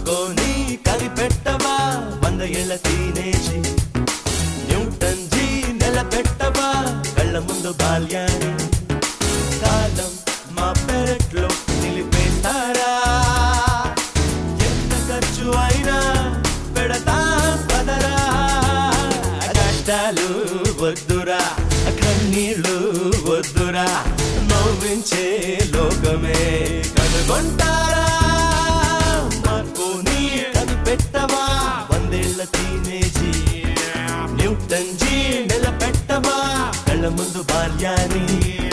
Marconi కనిపెట్టవా వంద ఏళ్ళ టీనేజీ Newton G నిలబెట్టవా కళ్ళ ముందు బాల్యాన్ని కాలం మా పెరట్లో నిలిపేస్తారా ఎంత ఖర్చు అయినా పెడతా పదరా కష్టాలు వద్దురా కన్నీళ్ళు వద్దురా నవ్వించే లోకమే కనుగొంటారా మార్కోని కనిపెట్టవా వందేళ్ల టీనేజీ న్యూటన్ జీ నిలబెట్టవా కళ్ళ ముందు బాల్యాన్ని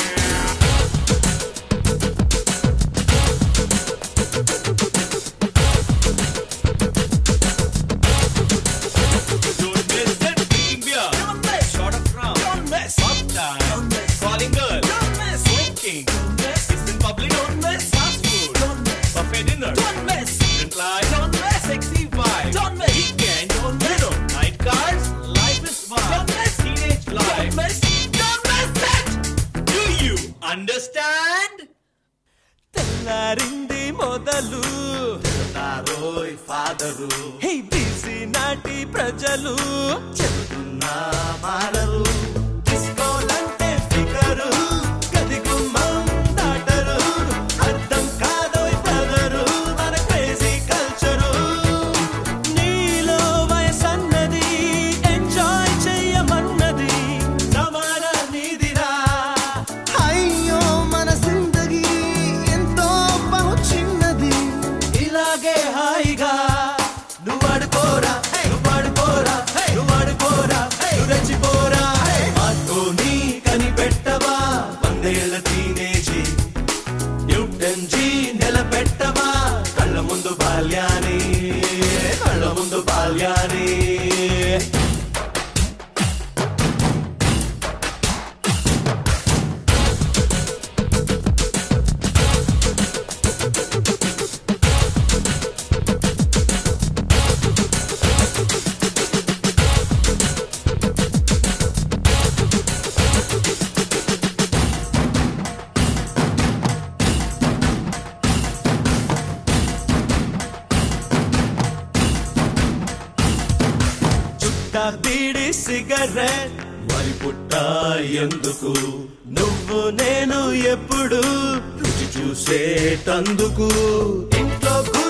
Don't miss that drinking beer. Don't miss. Shot of rum. Don't miss. Pop time. Don't miss. Calling girl. Don't miss. Smoking. Don't miss. Kiss in public. Don't miss. Fast food. Don't miss. Buffet dinner. Don't miss. Student life. Don't miss. Sexy vibe. Don't miss. Weekend. Don't You miss. know, night cars. Life is fun. Don't miss. Teenage Don't life. miss. Don't miss it. Do you understand? తెల్లారింది మొదలు చెబుతారోయ్ father హే BC నాటి ప్రజలు చెబుతున్నా మారరు డిస్కోలంటే figure గది గుమ్మం దాటరు అర్థం కాదోయ్ బ్రదరు మన క్రేజీ కల్చరు నీలో వయసన్నది ఎంజాయ్ చెయ్యమన్నది సమాన నీదిరా అయ్యో మన జిందగీ ఎంతో బహు చిన్నది ఇలాగే హాయిగా నువ్వు ఆడుకోరా నువ్వు ఆడుకోరా నువ్వు ఆడుకోరా నువ్వు రెచ్చిపోరా మార్కోని కనిపెట్టవా వందేళ్ల టీనేజీ న్యూటన్ జీ నిలబెట్టవా కళ్ళ ముందు బాల్యాన్ని కళ్ళ ముందు బాల్యాన్ని చుట్ట బీడి సిగరెట్ మరి పుట్ట ఎందుకు నువ్వు నేను ఎప్పుడు రుచి చూసేటందుకు ఇంట్లో